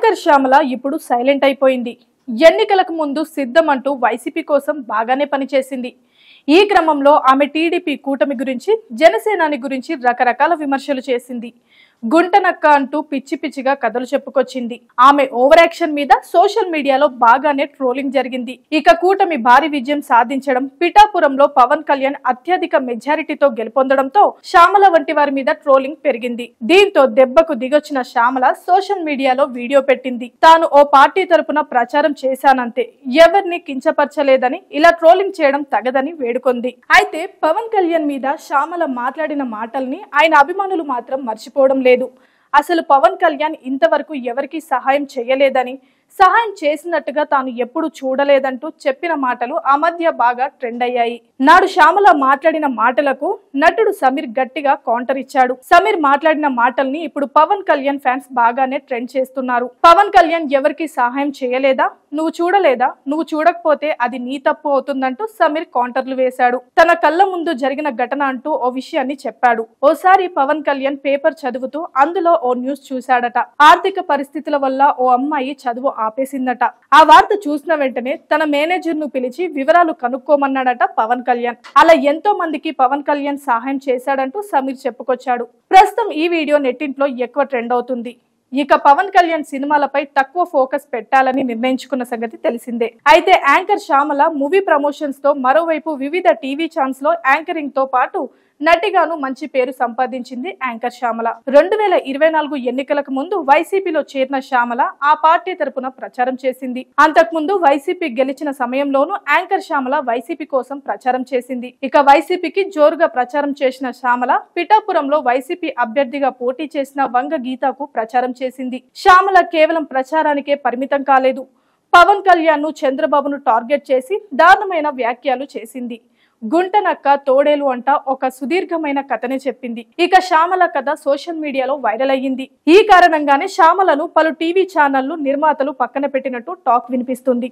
anchor Shyamala ఇప్పుడు silent అయిపోయింది ఎన్నికలకు ముందు సిద్ధం అంటూ వైసీపీ కోసం బాగానే పనిచేసింది ఈ క్రమంలో ఆమె టీడీపీ కూటమి గురించి జనసేనాని గురించి రకరకాల విమర్శలు చేసింది గుంటనక్క అంటూ పిచ్చి పిచ్చిగా కథలు చెప్పుకొచ్చింది ఆమె ఓవర్ యాక్షన్ మీద సోషల్ మీడియాలో బాగానే ట్రోలింగ్ జరిగింది ఇక కూటమి భారీ విజయం సాధించడం పిఠాపురంలో పవన్ కళ్యాణ్ అత్యధిక మెజారిటీతో గెలుపొందడంతో శ్యామల వంటి వారి మీద ట్రోలింగ్ పెరిగింది దీంతో దెబ్బకు దిగొచ్చిన శ్యామల సోషల్ మీడియాలో వీడియో పెట్టింది తాను ఓ పార్టీ తరపున ప్రచారం చేశానంతే ఎవరిని కించపరచలేదని ఇలా ట్రోలింగ్ చేయడం తగదని వేడుకొంది అయితే పవన్ కళ్యాణ్ మీద శ్యామల మాట్లాడిన మాటల్ని ఆయన అభిమానులు మాత్రం మర్చిపోవడం లేదు అసలు పవన్ కళ్యాణ్ ఇంతవరకు ఎవరికి సహాయం చేయలేదని సహాయం చేసినట్టుగా తాను ఎప్పుడు చూడలేదంటూ చెప్పిన మాటలు ఆ మధ్య బాగా ట్రెండ్ అయ్యాయి నాడు శ్యామల మాట్లాడిన మాటలకు నటుడు సమీర్ గట్టిగా కౌంటర్ ఇచ్చాడు సమీర్ మాట్లాడిన మాటల్ని ఇప్పుడు పవన్ కళ్యాణ్ ఫ్యాన్స్ బాగానే ట్రెండ్ చేస్తున్నారు పవన్ కళ్యాణ్ ఎవరికి సహాయం చేయలేదా నువ్వు చూడలేదా నువ్వు చూడకపోతే అది నీ తప్పు అవుతుందంటూ సమీర్ కౌంటర్లు వేశాడు తన కళ్ళ ముందు జరిగిన ఘటన అంటూ ఓ విషయాన్ని చెప్పాడు ఓసారి పవన్ కళ్యాణ్ పేపర్ చదువుతూ అందులో ఓ న్యూస్ చూశాడట ఆర్థిక పరిస్థితుల వల్ల ఓ అమ్మాయి చదువు ఆపేసిందట ఆ వార్త చూసిన వెంటనే తన మేనేజర్ ను పిలిచి వివరాలు కనుక్కోమన్నాడట పవన్ కళ్యాణ్ అలా ఎంతో మందికి పవన్ కళ్యాణ్ సహాయం చేశాడంటూ సమీర్ చెప్పుకొచ్చాడు ప్రస్తుతం ఈ వీడియో నెట్టింట్లో ఎక్కువ ట్రెండ్ అవుతుంది ఇక పవన్ కళ్యాణ్ సినిమాలపై తక్కువ ఫోకస్ పెట్టాలని నిర్ణయించుకున్న సంగతి తెలిసిందే అయితే యాంకర్ శ్యామల మూవీ ప్రమోషన్స్ తో మరోవైపు వివిధ టీవీ ఛాన్స్ లో యాంకరింగ్ తో పాటు నటిగాను మంచి పేరు సంపాదించింది యాంకర్ శ్యామల రెండు వేల ఇరవై నాలుగు ఎన్నికలకు ముందు వైసీపీలో చేరిన శ్యామల ఆ పార్టీ తరపున ప్రచారం చేసింది అంతకుముందు వైసీపీ గెలిచిన సమయంలోనూ యాంకర్ శ్యామల వైసీపీ కోసం ప్రచారం చేసింది ఇక వైసీపీకి జోరుగా ప్రచారం చేసిన శ్యామల పిఠాపురంలో వైసీపీ అభ్యర్థిగా పోటీ చేసిన వంగ గీతాకు ప్రచారం చేసింది శ్యామల కేవలం ప్రచారానికే పరిమితం కాలేదు పవన్ కళ్యాణ్ ను చంద్రబాబును టార్గెట్ చేసి దారుణమైన వ్యాఖ్యలు చేసింది గుంటనక్క తోడేలు అంట ఒక సుదీర్ఘమైన కథనే చెప్పింది ఇక శ్యామల కథ సోషల్ మీడియాలో వైరల్ అయ్యింది ఈ కారణంగానే శ్యామలను పలు టీవీ ఛానళ్లు నిర్మాతలు పక్కన పెట్టినట్టు టాక్ వినిపిస్తుంది